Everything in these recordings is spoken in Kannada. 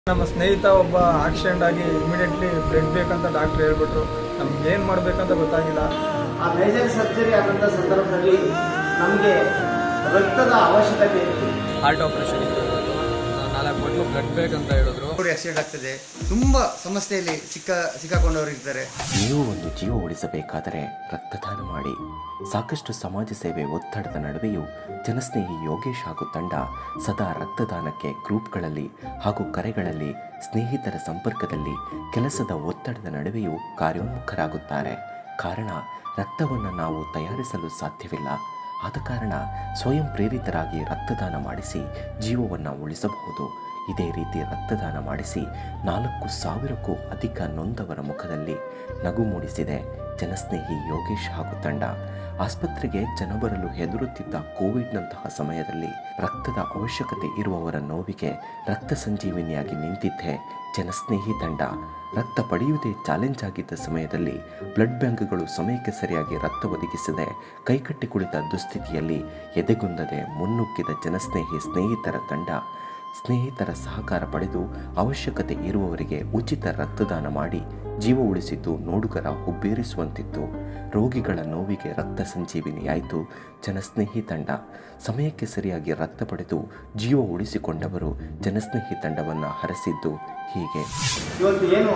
ನಮ್ಮ ಸ್ನೇಹಿತ ಒಬ್ಬ ಆಕ್ಸಿಡೆಂಟ್ ಆಗಿ ಇಮಿಡಿಯೇಟ್ಲಿ ಬ್ಲಡ್ ಬೇಕಂತ ಡಾಕ್ಟರ್ ಹೇಳ್ಬಿಟ್ರು ನಮ್ಗೆ ಏನು ಮಾಡಬೇಕಂತ ಗೊತ್ತಾಗಿಲ್ಲ ಆ ಮೇಜರ್ ಸರ್ಜರಿ ಆದಂಥ ಸಂದರ್ಭದಲ್ಲಿ ನಮಗೆ ರಕ್ತದ ಅವಶ್ಯಕತೆ ಇತ್ತು ಹಾರ್ಟ್ ಆಪರೇಷನ್ ಇತ್ತು ಇವತ್ತು ನಾಲ್ಕು ಬಾಟ್ಲು ಬ್ಲಡ್ ಬೇಕಂತ ಹೇಳಿದ್ರು ರೋಡ್ ಆಕ್ಸಿಡೆಂಟ್ ಆಗ್ತದೆ ತುಂಬಾ ಸಮಸ್ಯೆಯಲ್ಲಿ ಸಿಕ್ಕ ಸಿಕ್ಕಾಕೊಂಡವರು ಇರ್ತಾರೆ ನೀವು ಒಂದು ಜೀವ ಉಳಿಸಬೇಕಾದರೆ ರಕ್ತದಾನ ಮಾಡಿ ಸಾಕಷ್ಟು ಸಮಾಜ ಸೇವೆ ಒತ್ತಡದ ನಡುವೆಯೂ ಜನಸ್ನೇಹಿ ಯೋಗೇಶ್ ಹಾಗೂ ತಂಡ ಸದಾ ರಕ್ತದಾನಕ್ಕೆ ಗ್ರೂಪ್ಗಳಲ್ಲಿ ಹಾಗೂ ಕರೆಗಳಲ್ಲಿ ಸ್ನೇಹಿತರ ಸಂಪರ್ಕದಲ್ಲಿ ಕೆಲಸದ ಒತ್ತಡದ ನಡುವೆಯೂ ಕಾರ್ಯೋನ್ಮುಖರಾಗುತ್ತಾರೆ ಕಾರಣ ರಕ್ತವನ್ನು ನಾವು ತಯಾರಿಸಲು ಸಾಧ್ಯವಿಲ್ಲ ಆದ ಕಾರಣ ಸ್ವಯಂ ಪ್ರೇರಿತರಾಗಿ ರಕ್ತದಾನ ಮಾಡಿಸಿ ಜೀವವನ್ನು ಉಳಿಸಬಹುದು ಇದೇ ರೀತಿ ರಕ್ತದಾನ ಮಾಡಿಸಿ ನಾಲ್ಕು ಸಾವಿರಕ್ಕೂ ಅಧಿಕ ನೊಂದವರ ಮುಖದಲ್ಲಿ ನಗು ಮೂಡಿಸಿದೆ ಜನಸ್ನೇಹಿ ಯೋಗೇಶ್ ಹಾಗೂ ತಂಡ ಆಸ್ಪತ್ರೆಗೆ ಜನ ಬರಲು ಹೆದರುತ್ತಿದ್ದ ಕೋವಿಡ್ನಂತಹ ಸಮಯದಲ್ಲಿ ರಕ್ತದ ಅವಶ್ಯಕತೆ ಇರುವವರ ನೋವಿಗೆ ರಕ್ತ ಸಂಜೀವಿನಿಯಾಗಿ ನಿಂತಿದ್ದೆ ಜನಸ್ನೇಹಿ ತಂಡ ರಕ್ತ ಪಡೆಯುವುದೇ ಚಾಲೆಂಜ್ ಆಗಿದ್ದ ಸಮಯದಲ್ಲಿ ಬ್ಲಡ್ ಬ್ಯಾಂಕ್ಗಳು ಸಮಯಕ್ಕೆ ಸರಿಯಾಗಿ ರಕ್ತ ಒದಗಿಸದೆ ಕೈಕಟ್ಟಿ ಕುಳಿತ ದುಸ್ಥಿತಿಯಲ್ಲಿ ಎದೆಗುಂದದೆ ಮುನ್ನುಗ್ಗಿದ ಜನಸ್ನೇಹಿ ಸ್ನೇಹಿತರ ತಂಡ ಸ್ನೇಹಿತರ ಸಹಕಾರ ಪಡೆದು ಅವಶ್ಯಕತೆ ಇರುವವರಿಗೆ ಉಚಿತ ರಕ್ತದಾನ ಮಾಡಿ ಜೀವ ಉಳಿಸಿದ್ದು ನೋಡುಗರ ಹುಬ್ಬೇರಿಸುವಂತಿತ್ತು ರೋಗಿಗಳ ನೋವಿಗೆ ರಕ್ತ ಸಂಜೀವಿನಿಯಾಯಿತು ಜನಸ್ನೇಹಿ ತಂಡ ಸಮಯಕ್ಕೆ ಸರಿಯಾಗಿ ರಕ್ತ ಪಡೆದು ಜೀವ ಉಳಿಸಿಕೊಂಡವರು ಜನಸ್ನೇಹಿ ತಂಡವನ್ನು ಹರಸಿದ್ದು ಹೀಗೆ ಇವತ್ತು ಏನು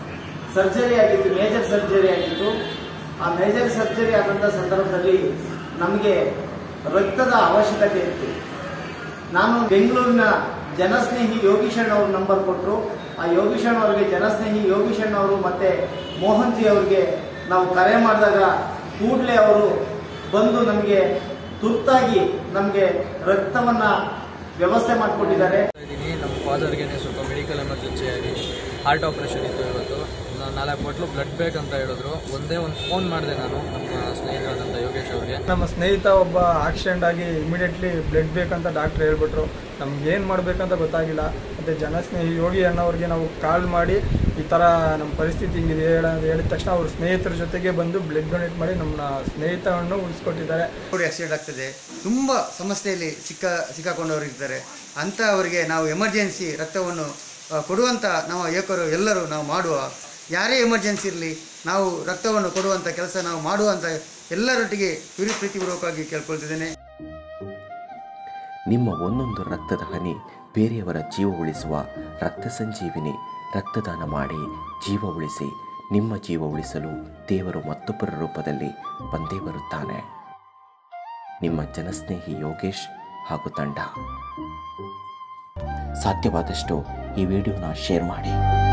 ಸರ್ಜರಿ ಆಗಿತ್ತು ಮೇಜರ್ ಸರ್ಜರಿ ಆಗಿತ್ತು ಆ ಮೇಜರ್ ಸರ್ಜರಿ ಆದಂಥ ಸಂದರ್ಭದಲ್ಲಿ ನಮಗೆ ರಕ್ತದ ಅವಶ್ಯಕತೆ ಇತ್ತು ನಾನು ಬೆಂಗಳೂರಿನ ಜನಸ್ನೇಹಿ ಯೋಗೀಶಣ್ಣ ಅವ್ರ ನಂಬರ್ ಕೊಟ್ಟರು ಆ ಯೋಗೀಶಣ್ಣ ಅವರಿಗೆ ಜನಸ್ನೇಹಿ ಯೋಗೀಶಣ್ಣ ಅವರು ಮತ್ತೆ ಮೋಹನ್ ಜಿ ಅವರಿಗೆ ನಾವು ಕರೆ ಮಾಡಿದಾಗ ಕೂಡಲೇ ಅವರು ಬಂದು ನಮಗೆ ತುರ್ತಾಗಿ ನಮಗೆ ರಕ್ತವನ್ನ ವ್ಯವಸ್ಥೆ ಮಾಡಿಕೊಟ್ಟಿದ್ದಾರೆ ಇದ್ದೀನಿ ನಮ್ಮ ಫಾದರ್ಗೆ ಸ್ವಲ್ಪ ಮೆಡಿಕಲ್ ಎಮರ್ಜೆನ್ಸಿ ಆಗಿ ಹಾರ್ಟ್ ಆಪರೇಷನ್ ಇತ್ತು ಇವತ್ತು ನಾನು ನಾಲ್ಕು ಬಾಟ್ಲು ಬ್ಲಡ್ ಬೇಕಂತ ಹೇಳಿದ್ರು ಒಂದೇ ಒಂದು ಫೋನ್ ಮಾಡಿದೆ ನಾನು ನಮ್ಮ ಸ್ನೇಹಿತರಾದಂಥ ಯೋಗೇಶ್ ಅವ್ರಿಗೆ ನಮ್ಮ ಸ್ನೇಹಿತ ಒಬ್ಬ ಆಕ್ಸಿಡೆಂಟ್ ಆಗಿ ಇಮಿಡಿಯೇಟ್ಲಿ ಬ್ಲಡ್ ಬೇಕಂತ ಡಾಕ್ಟರ್ ಹೇಳ್ಬಿಟ್ರು ನಮ್ಗೆ ಏನು ಮಾಡಬೇಕಂತ ಗೊತ್ತಾಗಿಲ್ಲ ಮತ್ತು ಜನಸ್ನೇಹಿ ಯೋಗಿ ಅಣ್ಣವ್ರಿಗೆ ನಾವು ಕಾಲ್ ಮಾಡಿ ಈ ಥರ ನಮ್ಮ ಪರಿಸ್ಥಿತಿ ಹಿಂಗಿದೆ ಹೇಳ ಹೇಳಿದ ತಕ್ಷಣ ಅವ್ರ ಸ್ನೇಹಿತರ ಜೊತೆಗೆ ಬಂದು ಬ್ಲಡ್ ಡೊನೇಟ್ ಮಾಡಿ ನಮ್ಮ ಸ್ನೇಹಿತವನ್ನು ಉಳಿಸ್ಕೊಟ್ಟಿದ್ದಾರೆ ರೋಡ್ ಆಕ್ಸಿಡೆಂಟ್ ಆಗ್ತದೆ ತುಂಬಾ ಸಮಸ್ಯೆಯಲ್ಲಿ ಸಿಕ್ಕ ಸಿಕ್ಕಾಕೊಂಡವರು ಇರ್ತಾರೆ ಅಂತ ಅವರಿಗೆ ನಾವು ಎಮರ್ಜೆನ್ಸಿ ರಕ್ತವನ್ನು ಆ, ಕೊಡುವಂತ ನಾವು ಯುವಕರು ಎಲ್ಲರೂ ನಾವು ಮಾಡುವ ಯಾರೇ ಎಮರ್ಜೆನ್ಸಿ ಇರಲಿ ನಾವು ರಕ್ತವನ್ನು ಕೊಡುವಂತ ಕೆಲಸ ನಾವು ಮಾಡುವಂತ ಎಲ್ಲರೊಟ್ಟಿಗೆ ಪ್ರೀತಿ ಪ್ರೀತಿಪೂರ್ವಕವಾಗಿ ಕೇಳ್ಕೊಳ್ತಿದ್ದೇನೆ ನಿಮ್ಮ ಒಂದೊಂದು ರಕ್ತದ ಹನಿ ಬೇರೆಯವರ ಜೀವ ಉಳಿಸುವ ರಕ್ತ ಸಂಜೀವಿನಿ ರಕ್ತದಾನ ಮಾಡಿ ಜೀವ ಉಳಿಸಿ ನಿಮ್ಮ ಜೀವ ಉಳಿಸಲು ದೇವರು ಮತ್ತೊಬ್ಬರ ರೂಪದಲ್ಲಿ ಬಂದೇ ಬರುತ್ತಾನೆ ನಿಮ್ಮ ಜನಸ್ನೇಹಿ ಯೋಗೇಶ್ ಹಾಗೂ ತಂಡ ಸಾಧ್ಯವಾದಷ್ಟು ಈ ವಿಡಿಯೋನ ಶೇರ್ ಮಾಡಿ